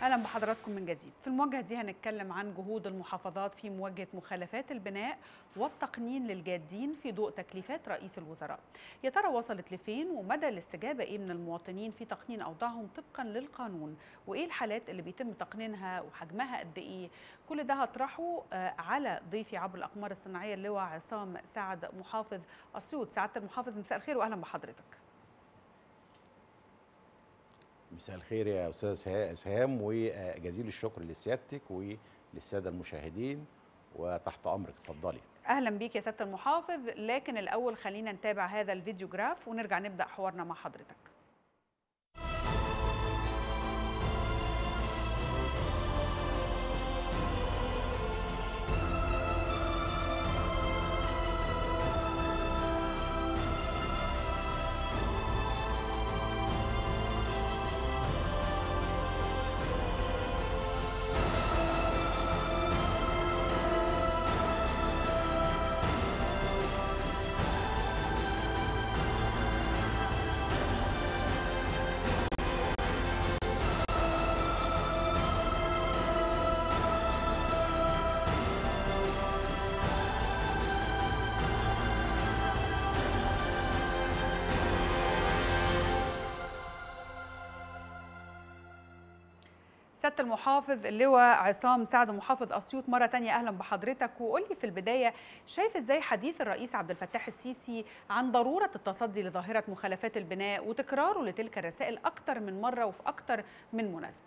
اهلا بحضراتكم من جديد في المواجهه دي هنتكلم عن جهود المحافظات في مواجهه مخالفات البناء والتقنين للجادين في ضوء تكليفات رئيس الوزراء يا ترى وصلت لفين ومدى الاستجابه ايه من المواطنين في تقنين اوضاعهم طبقا للقانون وايه الحالات اللي بيتم تقنينها وحجمها قد ايه كل ده هطرحه على ضيفي عبر الاقمار الصناعيه اللواء عصام سعد محافظ اسيوط سعاده المحافظ مساء الخير واهلا بحضرتك مساء الخير يا استاذ اسهام وجزيل الشكر لسيادتك وللساده المشاهدين وتحت امرك اتفضلي اهلا بيك يا سياده المحافظ لكن الاول خلينا نتابع هذا الفيديوغراف ونرجع نبدا حوارنا مع حضرتك سياده المحافظ اللواء عصام سعد محافظ اسيوط مره تانية اهلا بحضرتك وقول لي في البدايه شايف ازاي حديث الرئيس عبد الفتاح السيسي عن ضروره التصدي لظاهره مخالفات البناء وتكراره لتلك الرسائل اكثر من مره وفي اكثر من مناسبه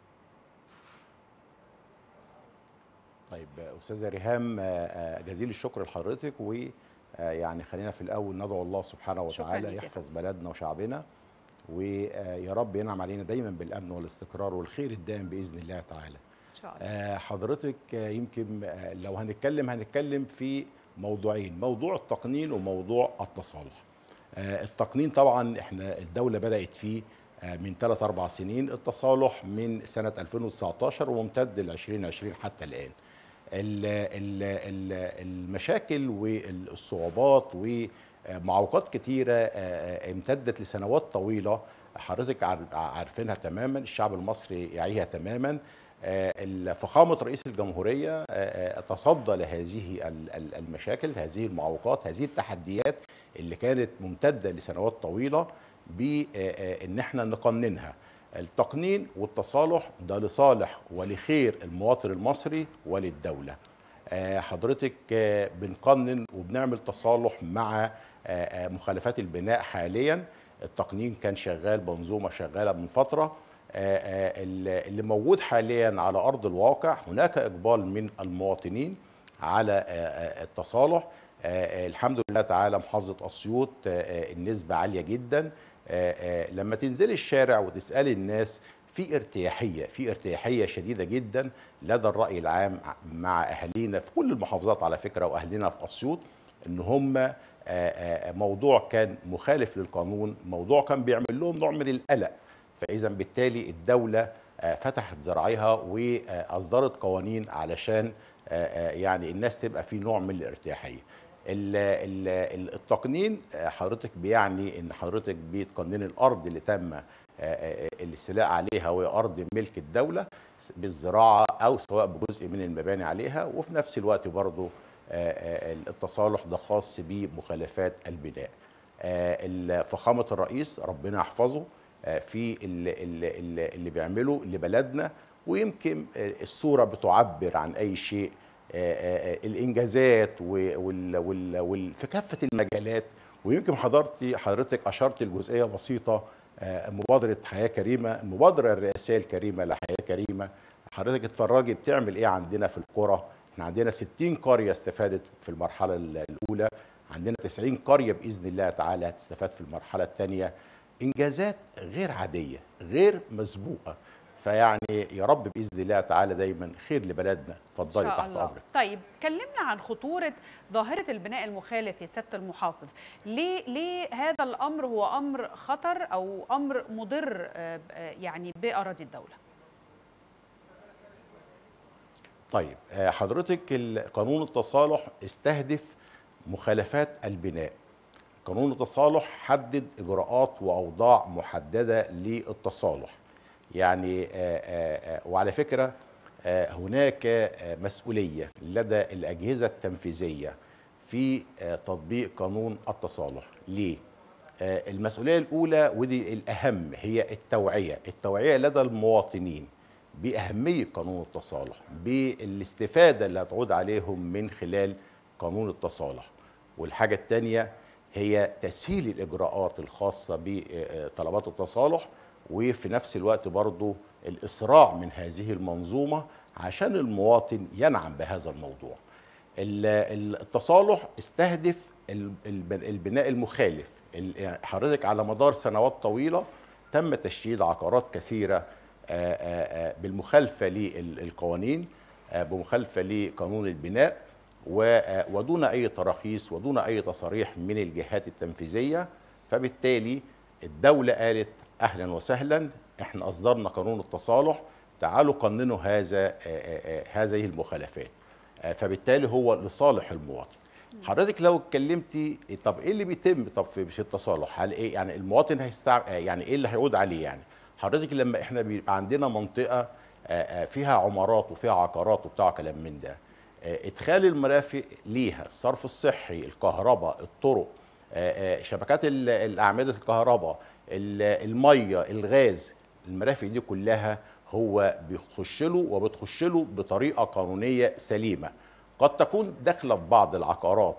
طيب استاذه ريهام جزيل الشكر لحضرتك ويعني خلينا في الاول ندعو الله سبحانه وتعالى يحفظ بلدنا وشعبنا ويا رب ينعم علينا دايما بالامن والاستقرار والخير الدائم باذن الله تعالى. ان شاء الله. حضرتك يمكن لو هنتكلم هنتكلم في موضوعين، موضوع التقنين وموضوع التصالح. التقنين طبعا احنا الدوله بدات فيه من ثلاث اربع سنين، التصالح من سنه 2019 وممتد ل 2020 حتى الان. المشاكل والصعوبات و معوقات كتيرة امتدت لسنوات طويلة حضرتك عارفينها تماما الشعب المصري يعيها تماما فخامة رئيس الجمهورية تصدى لهذه المشاكل هذه المعوقات هذه التحديات اللي كانت ممتدة لسنوات طويلة بأن احنا نقننها التقنين والتصالح ده لصالح ولخير المواطن المصري وللدولة حضرتك بنقنن وبنعمل تصالح مع مخالفات البناء حاليا التقنين كان شغال منظومه شغاله من فتره اللي موجود حاليا على ارض الواقع هناك اقبال من المواطنين على التصالح الحمد لله تعالى محافظه اسيوط النسبه عاليه جدا لما تنزلي الشارع وتسالي الناس في ارتياحيه في ارتياحيه شديده جدا لدى الراي العام مع اهالينا في كل المحافظات على فكره واهلنا في اسيوط ان هم موضوع كان مخالف للقانون موضوع كان بيعمل لهم نوع من القلق فاذا بالتالي الدوله فتحت ذراعيها واصدرت قوانين علشان يعني الناس تبقى في نوع من الارتياحيه التقنين حضرتك بيعني ان حضرتك بتقنن الارض اللي تم الاستيلاء عليها وهي ارض ملك الدوله بالزراعه او سواء بجزء من المباني عليها وفي نفس الوقت برضه التصالح ده خاص بمخالفات البناء فخامه الرئيس ربنا يحفظه في اللي, اللي, اللي بيعمله لبلدنا ويمكن الصوره بتعبر عن اي شيء الانجازات وال وال وال في كافه المجالات ويمكن حضرتي حضرتك اشرت لجزئيه بسيطه مبادره حياه كريمه المبادره الرئاسيه الكريمه لحياه كريمه حضرتك اتفرجي بتعمل ايه عندنا في القرى احنا عندنا 60 قريه استفادت في المرحله الاولى عندنا 90 قريه باذن الله تعالى هتستفاد في المرحله الثانيه انجازات غير عاديه غير مسبوقه فيعني يا رب باذن الله تعالى دايما خير لبلدنا اتفضلي تحت امرك طيب كلمنا عن خطوره ظاهره البناء المخالف يا سياده المحافظ ليه ليه هذا الامر هو امر خطر او امر مضر يعني باراضي الدوله طيب حضرتك قانون التصالح استهدف مخالفات البناء قانون التصالح حدد اجراءات واوضاع محدده للتصالح يعني آه، آه، آه، وعلى فكره آه، هناك آه، مسؤوليه لدى الاجهزه التنفيذيه في آه، تطبيق قانون التصالح ليه آه، المسؤوليه الاولى ودي الاهم هي التوعيه التوعيه لدى المواطنين باهميه قانون التصالح بالاستفاده اللي هتعود عليهم من خلال قانون التصالح والحاجه الثانيه هي تسهيل الاجراءات الخاصه بطلبات التصالح وفي نفس الوقت برضو الاسراع من هذه المنظومه عشان المواطن ينعم بهذا الموضوع ال- ال- التصالح استهدف ال- الب- البناء المخالف ال- حضرتك على مدار سنوات طويله تم تشييد عقارات كثيره آه، آه، آه، بالمخالفه للقوانين آه، بمخالفه لقانون البناء و- آه، ودون اي تراخيص ودون اي تصاريح من الجهات التنفيذيه فبالتالي الدوله قالت اهلا وسهلا احنا اصدرنا قانون التصالح تعالوا قننوا هذا آه، آه، آه، هذه المخالفات آه، فبالتالي هو لصالح المواطن حضرتك لو اتكلمتي طب ايه اللي بيتم طب في في التصالح هل ايه يعني المواطن هيستع يعني ايه اللي هيعود عليه يعني حضرتك لما احنا بيبقى عندنا منطقه آه، آه، فيها عمارات وفيها عقارات وبتاع كلام من ده آه، ادخال المرافق ليها الصرف الصحي الكهرباء الطرق آه، آه، شبكات ال- الاعمده الكهرباء ال- الميه الغاز المرافق دي كلها هو بيخش له وبتخش له بطريقه قانونيه سليمه قد تكون داخله في بعض العقارات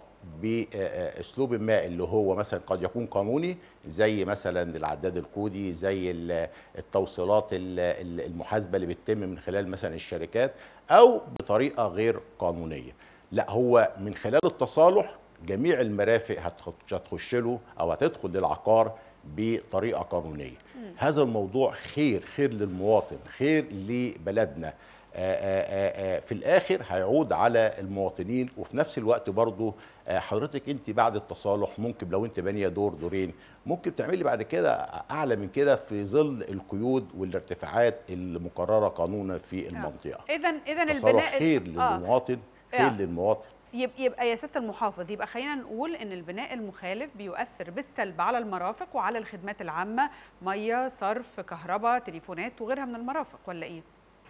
باسلوب ما اللي هو مثلا قد يكون قانوني زي مثلا العداد الكودي زي ال- التوصيلات ال- ال- المحاسبه اللي بتتم من خلال مثلا الشركات او بطريقه غير قانونيه لا هو من خلال التصالح جميع المرافق هتخ- هتخش له او هتدخل للعقار بطريقه قانونيه هذا الموضوع خير خير للمواطن خير لبلدنا آه، آه، آه، في الاخر هيعود على المواطنين وفي نفس الوقت برضو آه، حضرتك انت بعد التصالح ممكن لو انت بانيه دور دورين ممكن تعملي بعد كده اعلى من كده في ظل القيود والارتفاعات المقرره قانونا في المنطقه اذا اذا التصالح البناء خير آه. للمواطن خير آه. للمواطن يب- يبقى يا ست المحافظ يبقى خلينا نقول ان البناء المخالف بيؤثر بالسلب على المرافق وعلى الخدمات العامه ميه صرف كهرباء تليفونات وغيرها من المرافق ولا ايه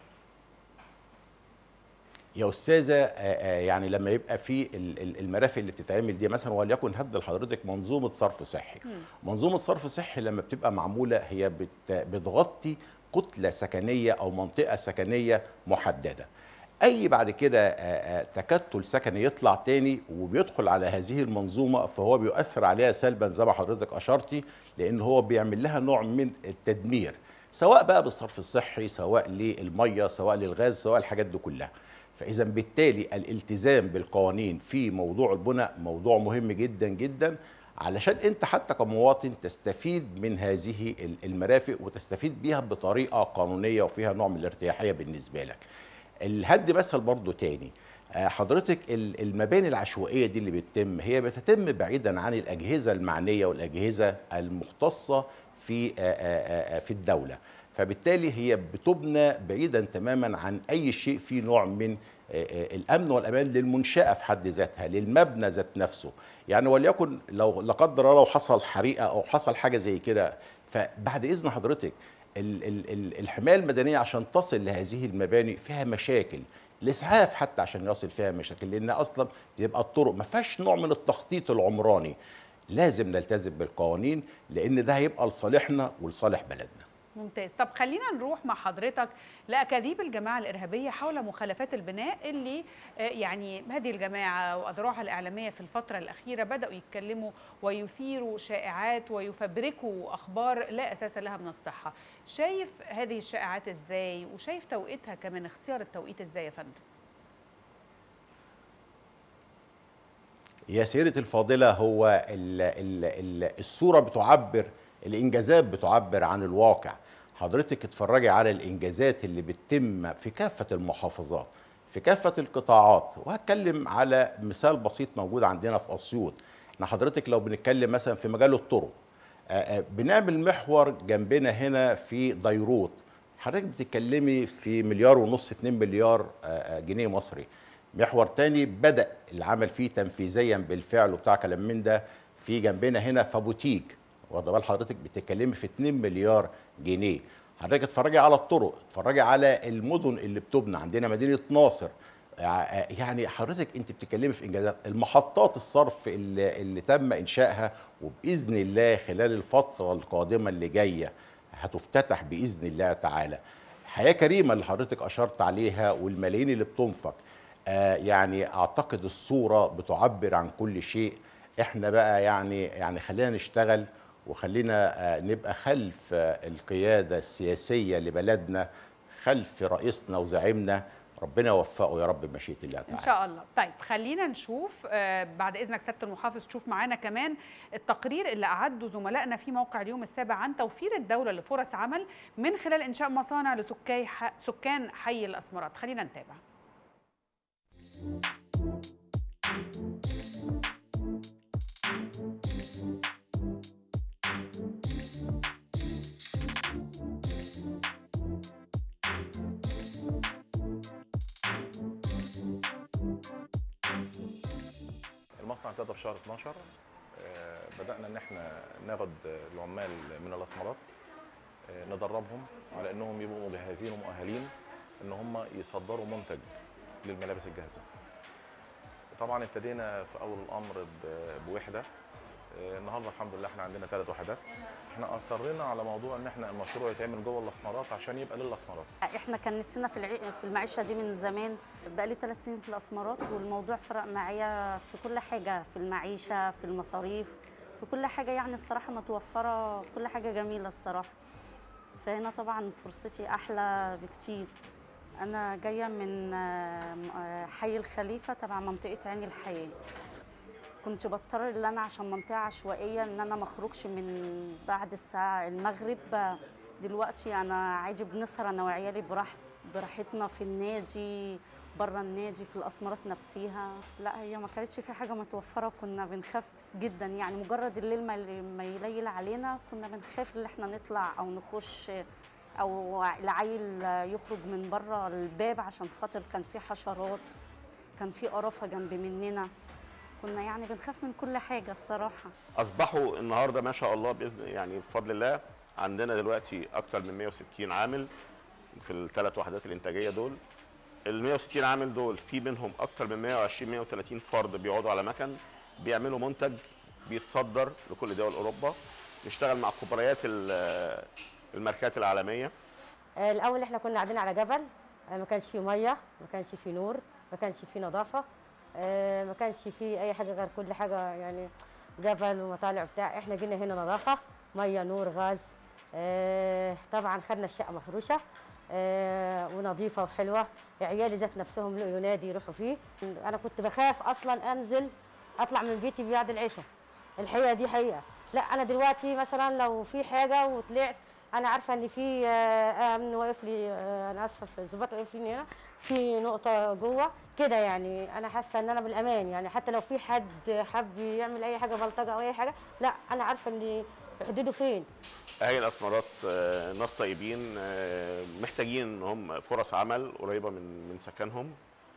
يا استاذه آه، آه، يعني لما يبقى في ال- ال- المرافق اللي بتتعمل دي مثلا وليكن هد لحضرتك منظومه صرف صحي منظومه صرف صحي لما بتبقى معموله هي بت- بتغطي كتله سكنيه او منطقه سكنيه محدده اي بعد كده آه، آه، تكتل سكني يطلع تاني وبيدخل على هذه المنظومه فهو بيؤثر عليها سلبا زي ما حضرتك اشرتي لان هو بيعمل لها نوع من التدمير سواء بقى بالصرف الصحي سواء للميه سواء للغاز سواء الحاجات دي كلها فاذا بالتالي الالتزام بالقوانين في موضوع البناء موضوع مهم جدا جدا علشان انت حتى كمواطن تستفيد من هذه ال- المرافق وتستفيد بيها بطريقه قانونيه وفيها نوع من الارتياحيه بالنسبه لك الهد مثل برضو تاني آه، حضرتك ال- المباني العشوائيه دي اللي بتتم هي بتتم بعيدا عن الاجهزه المعنيه والاجهزه المختصه في آه، آه، آه، في الدوله فبالتالي هي بتبنى بعيدا تماما عن اي شيء فيه نوع من آه، آه، الامن والامان للمنشاه في حد ذاتها للمبنى ذات نفسه يعني وليكن لو لا قدر الله لو حصل حريقه او حصل حاجه زي كده فبعد اذن حضرتك ال- ال- ال- الحمايه المدنيه عشان تصل لهذه المباني فيها مشاكل الاسعاف حتى عشان يصل فيها مشاكل لان اصلا بيبقى الطرق ما فيهاش نوع من التخطيط العمراني لازم نلتزم بالقوانين لان ده هيبقى لصالحنا ولصالح بلدنا ممتاز طب خلينا نروح مع حضرتك لاكاذيب الجماعه الارهابيه حول مخالفات البناء اللي آه، يعني هذه الجماعه واذرعها الاعلاميه في الفتره الاخيره بداوا يتكلموا ويثيروا شائعات ويفبركوا اخبار لا اساس لها من الصحه شايف هذه الشائعات ازاي وشايف توقيتها كمان اختيار التوقيت ازاي يا فندم يا سيرة الفاضلة هو ال ال ال الصورة بتعبر الإنجازات بتعبر عن الواقع حضرتك اتفرجي على الإنجازات اللي بتتم في كافة المحافظات في كافة القطاعات وهتكلم على مثال بسيط موجود عندنا في أسيوط احنا حضرتك لو بنتكلم مثلا في مجال الطرق آه، آه، بنعمل محور جنبنا هنا في ديروت حضرتك بتتكلمي في مليار ونص 2 مليار آه، آه، جنيه مصري محور تاني بدأ العمل فيه تنفيذيا بالفعل وبتاع كلام من ده في جنبنا هنا فابوتيك واخد بال حضرتك بتتكلمي في 2 مليار جنيه حضرتك اتفرجي على الطرق اتفرجي على المدن اللي بتبنى عندنا مدينه ناصر يعني حضرتك انت بتتكلمي في انجازات المحطات الصرف اللي, اللي تم انشائها وباذن الله خلال الفتره القادمه اللي جايه هتفتتح باذن الله تعالى حياه كريمه اللي حضرتك اشرت عليها والملايين اللي بتنفق آه يعني اعتقد الصوره بتعبر عن كل شيء احنا بقى يعني يعني خلينا نشتغل وخلينا آه نبقى خلف آه القياده السياسيه لبلدنا خلف رئيسنا وزعيمنا ربنا يوفقه يا رب بمشيئه الله تعالى ان شاء الله طيب خلينا نشوف آه بعد اذنك سياده المحافظ تشوف معانا كمان التقرير اللي اعده زملائنا في موقع اليوم السابع عن توفير الدوله لفرص عمل من خلال انشاء مصانع لسكاي سكان حي الاسمرات خلينا نتابع المصنع ابتدى في شهر 12 آه، بدأنا إن إحنا ناخد العمال من الأسمرات آه، ندربهم على إنهم يبقوا مجهزين ومؤهلين إن هم يصدروا منتج للملابس الجاهزة. طبعا ابتدينا في أول الأمر ب- بوحدة آه، النهارده الحمد لله احنا عندنا ثلاث وحدات احنا اصرينا على موضوع ان احنا المشروع يتعمل جوه الاسمرات عشان يبقى للاسمرات احنا كان نفسنا في العي... في المعيشه دي من زمان بقالي ثلاث سنين في الاسمرات والموضوع فرق معايا في كل حاجه في المعيشه في المصاريف في كل حاجه يعني الصراحه متوفره كل حاجه جميله الصراحه فهنا طبعا فرصتي احلى بكتير انا جايه من آه، آه، حي الخليفه تبع منطقه عين الحياه كنت بضطر ان انا عشان منطقه عشوائيه ان انا ما اخرجش من بعد الساعه المغرب دلوقتي انا عادي بنسهر انا وعيالي براحت براحتنا في النادي بره النادي في الاسمرات نفسيها لا هي ما كانتش في حاجه متوفره وكنا بنخاف جدا يعني مجرد الليل ما ما يليل علينا كنا بنخاف ان احنا نطلع او نخش او العيل يخرج من بره الباب عشان خاطر كان في حشرات كان في قرفه جنب مننا كنا يعني بنخاف من كل حاجه الصراحه اصبحوا النهارده ما شاء الله باذن يعني بفضل الله عندنا دلوقتي اكتر من 160 عامل في الثلاث وحدات الانتاجيه دول ال 160 عامل دول في منهم اكتر من 120 130 فرد بيقعدوا على مكن بيعملوا منتج بيتصدر لكل دول اوروبا نشتغل مع كبريات ال- الماركات العالميه آه، الاول احنا كنا قاعدين على جبل آه، ما كانش فيه ميه ما كانش فيه نور ما كانش فيه نظافه آه، ما كانش فيه اي حاجه غير كل حاجه يعني جبل ومطالع بتاع احنا جينا هنا نظافه ميه نور غاز آه، طبعا خدنا الشقه مفروشه آه، ونظيفه وحلوه عيالي ذات نفسهم لقوا ينادي يروحوا فيه انا كنت بخاف اصلا انزل اطلع من بيتي بعد العشاء الحقيقه دي حقيقه لا انا دلوقتي مثلا لو في حاجه وطلعت انا عارفه ان في آه، امن واقف لي آه، انا اسفه في الظباط واقف لي هنا في نقطه جوه كده يعني انا حاسه ان انا بالامان يعني حتى لو في حد حب يعمل اي حاجه بلطجه او اي حاجه لا انا عارفه ان حدوده فين اهالي الاسمرات آه، ناس طيبين آه، محتاجين ان هم فرص عمل قريبه من من سكنهم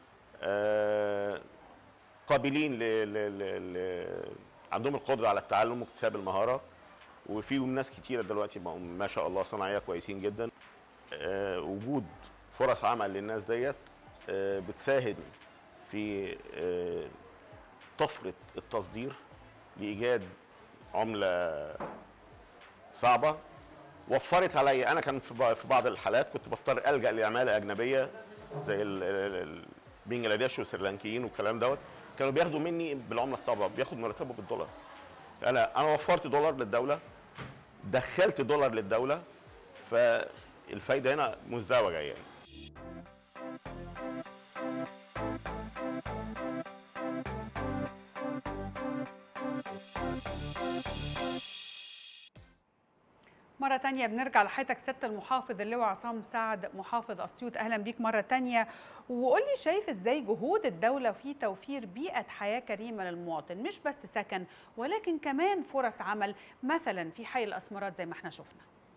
آه، قابلين ل... ل... ل... ل... عندهم القدره على التعلم واكتساب المهاره وفيهم ناس كتيره دلوقتي بقوا ما شاء الله صناعيه كويسين جدا آه، وجود فرص عمل للناس ديت آه، بتساهم في آه، طفره التصدير لايجاد عمله صعبه وفرت عليا انا كان في بع- في بعض الحالات كنت بضطر الجا لعماله اجنبيه زي ال- ال- ال- بنجلاديش والسريلانكيين والكلام دوت كانوا بياخدوا مني بالعمله الصعبه بياخد مرتبه بالدولار انا انا وفرت دولار للدوله دخلت دولار للدوله فالفايده هنا مزدوجه يعني مرة تانية بنرجع لحضرتك سيادة المحافظ اللواء عصام سعد محافظ أسيوط أهلا بيك مرة تانية وقول لي شايف إزاي جهود الدولة في توفير بيئة حياة كريمة للمواطن مش بس سكن ولكن كمان فرص عمل مثلا في حي الأسمرات زي ما احنا شفنا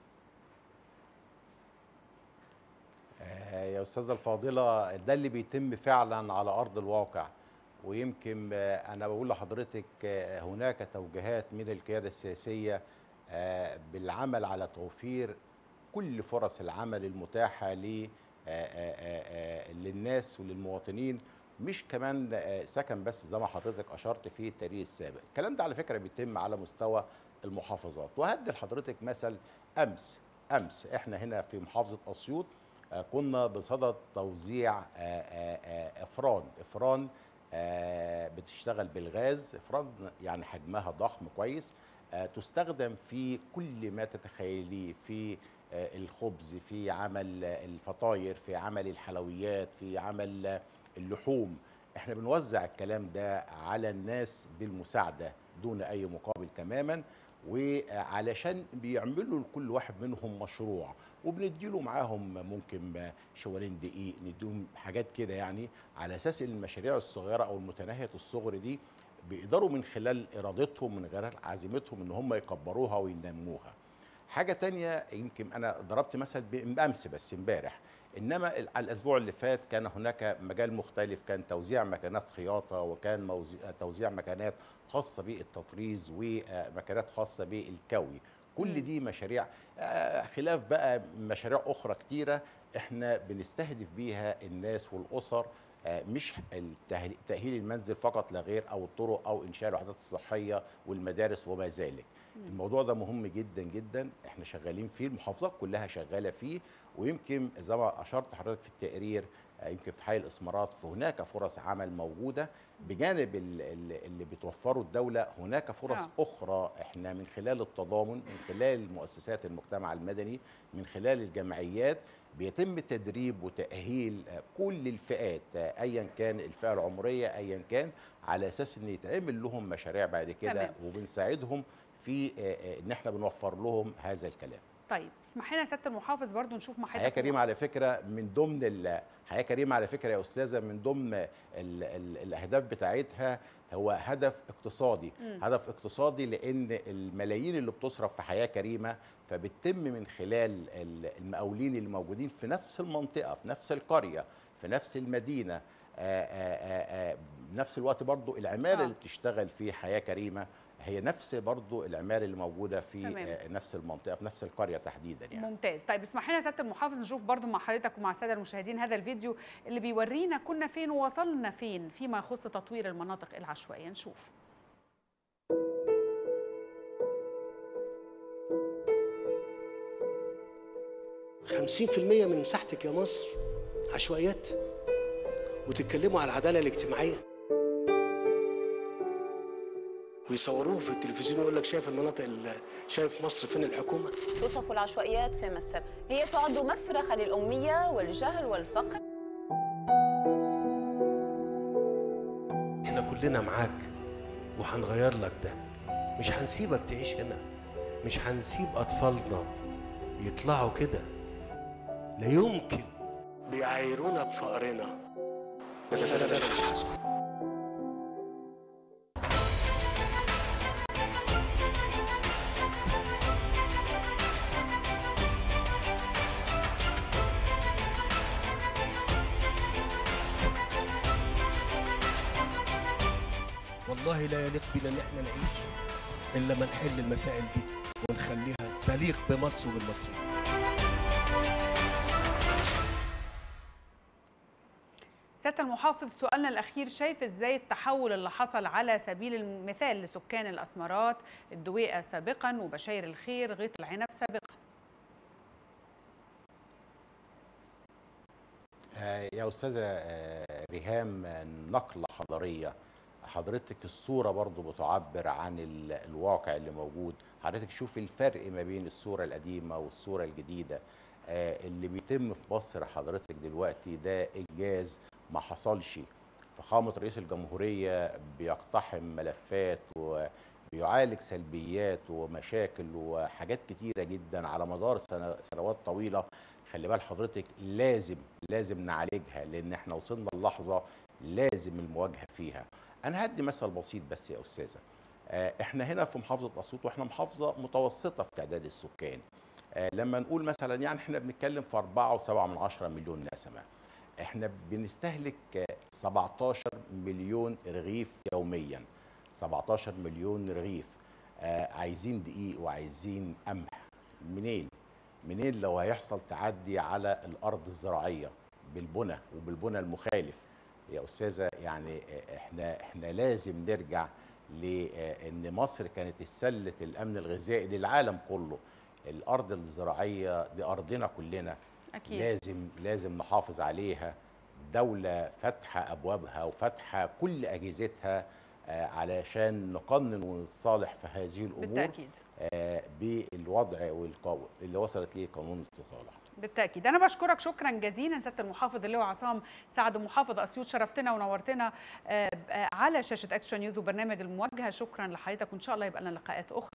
آه، يا استاذه الفاضله ده اللي بيتم فعلا على ارض الواقع ويمكن آه، انا بقول لحضرتك آه، هناك توجيهات من القياده السياسيه آه، بالعمل على توفير كل فرص العمل المتاحه ل آه، آه، آه، آه، للناس وللمواطنين مش كمان آه، سكن بس زي ما حضرتك اشرت في التقرير السابق الكلام ده على فكره بيتم على مستوى المحافظات وهدي لحضرتك مثل امس امس احنا هنا في محافظه اسيوط آه، كنا بصدد توزيع آه، آه، آه، افران افران آه، بتشتغل بالغاز افران يعني حجمها ضخم كويس آه، تستخدم في كل ما تتخيليه في آه، الخبز في عمل آه، الفطاير في عمل الحلويات في عمل آه، اللحوم احنا بنوزع الكلام ده على الناس بالمساعده دون اي مقابل تماما وعلشان بيعملوا لكل واحد منهم مشروع وبنديله معاهم ممكن شوالين دقيق نديهم حاجات كده يعني على اساس ان المشاريع الصغيره او المتناهيه الصغر دي بيقدروا من خلال ارادتهم من خلال عزيمتهم ان هم يكبروها وينموها حاجه تانية يمكن انا ضربت مثل بامس بس امبارح انما ال- على الاسبوع اللي فات كان هناك مجال مختلف كان توزيع مكانات خياطه وكان موزي- توزيع مكانات خاصه بالتطريز ومكانات خاصه بالكوي كل دي مشاريع آه، خلاف بقى مشاريع اخرى كتيره احنا بنستهدف بيها الناس والاسر آه، مش التهل- تأهيل المنزل فقط لا غير أو الطرق أو إنشاء الوحدات الصحية والمدارس وما ذلك الموضوع ده مهم جدا جدا احنا شغالين فيه المحافظات كلها شغالة فيه ويمكن زي ما أشرت حضرتك في التقرير آه، يمكن في حي الإسمارات فهناك فرص عمل موجودة بجانب ال- ال- اللي بتوفره الدولة هناك فرص آه. أخرى احنا من خلال التضامن من خلال مؤسسات المجتمع المدني من خلال الجمعيات بيتم تدريب وتأهيل آه، كل الفئات آه، أيا كان الفئة العمرية أيا كان على أساس أن يتعمل لهم مشاريع بعد كده تمام. وبنساعدهم في آه، آه، أن احنا بنوفر لهم هذا الكلام طيب اسمح لنا سياده المحافظ برضو نشوف مع حياه حضرتك كريمه على فكره من ضمن ال- حياه كريمه على فكره يا استاذه من ضمن ال ال الاهداف بتاعتها هو هدف اقتصادي مم. هدف اقتصادي لان الملايين اللي بتصرف في حياه كريمه فبتتم من خلال ال- المقاولين اللي موجودين في نفس المنطقه في نفس القريه في نفس المدينه آآ آآ آآ بنفس الوقت برضو العماله آه. اللي بتشتغل في حياه كريمه هي نفس برضو العماله اللي موجوده في تمام. آه، نفس المنطقه في نفس القريه تحديدا يعني ممتاز طيب اسمح لنا سياده المحافظ نشوف برضو مع حضرتك ومع الساده المشاهدين هذا الفيديو اللي بيورينا كنا فين ووصلنا فين فيما يخص تطوير المناطق العشوائيه نشوف 50% من مساحتك يا مصر عشوائيات وتتكلموا على العداله الاجتماعيه ويصوروه في التلفزيون يقول لك شايف المناطق ال- شايف مصر فين الحكومه توصف العشوائيات في مصر هي تعد مفرخا للأمية والجهل والفقر احنا كلنا معاك وهنغير لك ده مش هنسيبك تعيش هنا مش هنسيب اطفالنا يطلعوا كده لا يمكن بيعايرونا بفقرنا بس أنا مش هسكت. والله لا يليق بنا ان احنا نعيش الا ما نحل المسائل دي ونخليها تليق بمصر وبالمصريين سياده المحافظ سؤالنا الاخير شايف ازاي التحول اللي حصل على سبيل المثال لسكان الاسمرات الدويقه سابقا وبشاير الخير غيط العنب سابقا آه، يا أستاذة آه، ريهام آه، نقلة حضارية حضرتك الصورة برضو بتعبر عن ال- الواقع اللي موجود حضرتك شوف الفرق ما بين الصورة القديمة والصورة الجديدة آه، اللي بيتم في مصر حضرتك دلوقتي ده إنجاز ما حصلش فخامة رئيس الجمهورية بيقتحم ملفات وبيعالج سلبيات ومشاكل وحاجات كتيرة جدا على مدار سنة- سنوات طويلة خلي بال حضرتك لازم لازم نعالجها لان احنا وصلنا للحظه لازم المواجهه فيها انا هدي مثل بسيط بس يا استاذه آه، احنا هنا في محافظه اسيوط واحنا محافظه متوسطه في تعداد السكان آه، لما نقول مثلا يعني احنا بنتكلم في 4.7 من عشرة مليون نسمه احنا بنستهلك آه، 17 مليون رغيف يوميا 17 مليون رغيف آه، عايزين دقيق وعايزين قمح منين منين لو هيحصل تعدي على الارض الزراعيه بالبنى وبالبنى المخالف يا استاذه يعني احنا احنا لازم نرجع لان مصر كانت السله الامن الغذائي للعالم كله الارض الزراعيه دي ارضنا كلنا اكيد لازم لازم نحافظ عليها دولة فاتحة أبوابها وفاتحة كل أجهزتها آه، علشان نقنن ونتصالح في هذه الأمور بالتاكيد آه، بالوضع والقو- اللي وصلت ليه قانون التصالح بالتاكيد انا بشكرك شكرا جزيلا سياده المحافظ اللواء عصام سعد محافظ اسيوط شرفتنا ونورتنا آه، آه، على شاشه اكسترا نيوز وبرنامج المواجهه شكرا لحضرتك وان شاء الله يبقى لنا لقاءات اخرى